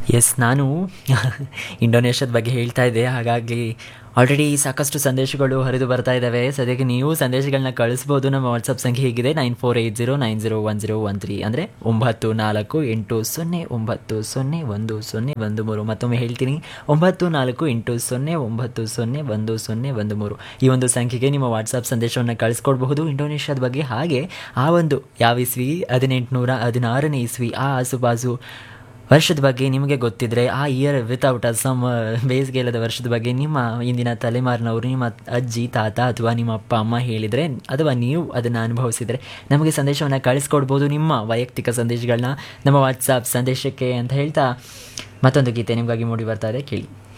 S ನಾನು ಇಂಡೋನೇಷ್ಯಾದ ಬಗ್ಗೆ ಹೇಳ್ತಾ ಇದ್ದೆ ಹಾಗಾಗಿ ಆಲ್ರೆಡಿ ಸಾಕಷ್ಟು ಸಂದೇಶಗಳು ಹರಿದು ಬರ್ತಾ ಇದ್ದಾವೆ ಸದ್ಯಕ್ಕೆ ನೀವು ಸಂದೇಶಗಳನ್ನ ಕಳಿಸ್ಬೋದು ನಮ್ಮ ವಾಟ್ಸಪ್ ಸಂಖ್ಯೆ ಹೀಗಿದೆ nine four eight zero nine zero one zero one three ಅಂದರೆ ಒಂಬತ್ತು ನಾಲ್ಕು ಎಂಟು ಸೊನ್ನೆ ಒಂಬತ್ತು ಸೊನ್ನೆ ಒಂದು ಸೊನ್ನೆ ಒಂದು ಮೂರು ಮತ್ತೊಮ್ಮೆ ಹೇಳ್ತೀನಿ ಒಂಬತ್ತು ನಾಲ್ಕು ಎಂಟು ಸೊನ್ನೆ ಒಂಬತ್ತು ಸೊನ್ನೆ ಒಂದು ಸೊನ್ನೆ ಒಂದು ಮೂರು ಈ ಒಂದು ಸಂಖ್ಯೆಗೆ ನಿಮ್ಮ ವಾಟ್ಸಪ್ ಸಂದೇಶವನ್ನು ಕಳಿಸ್ಕೊಡ್ಬಹುದು ಇಂಡೋನೇಷ್ಯಾದ ಬಗ್ಗೆ ಹಾಗೆ ಆ ಒಂದು ಯಾವ ಇಸ್ವಿ ಹದಿನೆಂಟುನೂರ ಹದಿನಾರನೇ ಇಸ್ವಿ ಆ ಆಸುಪಾಸು ವರ್ಷದ ಬಗ್ಗೆ ನಿಮಗೆ ಗೊತ್ತಿದ್ರೆ a year without a sum ಬೇಸಿಗೆಲದ ವರ್ಷದ ಬಗ್ಗೆ ನಿಮ್ಮ ಇಂದಿನ ತಲೆಮಾರಿನವರು ನಿಮ್ಮ ಅಜ್ಜಿ ತಾತ ಅಥವಾ ನಿಮ್ಮ ಅಪ್ಪ ಅಮ್ಮ ಹೇಳಿದರೆ ಅಥವಾ ನೀವು ಅದನ್ನು ಅನುಭವಿಸಿದರೆ ನಮಗೆ ಸಂದೇಶವನ್ನು ಕಳಿಸ್ಕೊಡ್ಬೋದು ನಿಮ್ಮ ವೈಯಕ್ತಿಕ ಸಂದೇಶಗಳನ್ನ ನಮ್ಮ ವಾಟ್ಸಾಪ್ ಸಂದೇಶಕ್ಕೆ ಅಂತ ಹೇಳ್ತಾ ಮತ್ತೊಂದು ಗೀತೆ ನಿಮಗಾಗಿ ಮೂಡಿ ಬರ್ತಾ ಇದೆ ಕೇಳಿ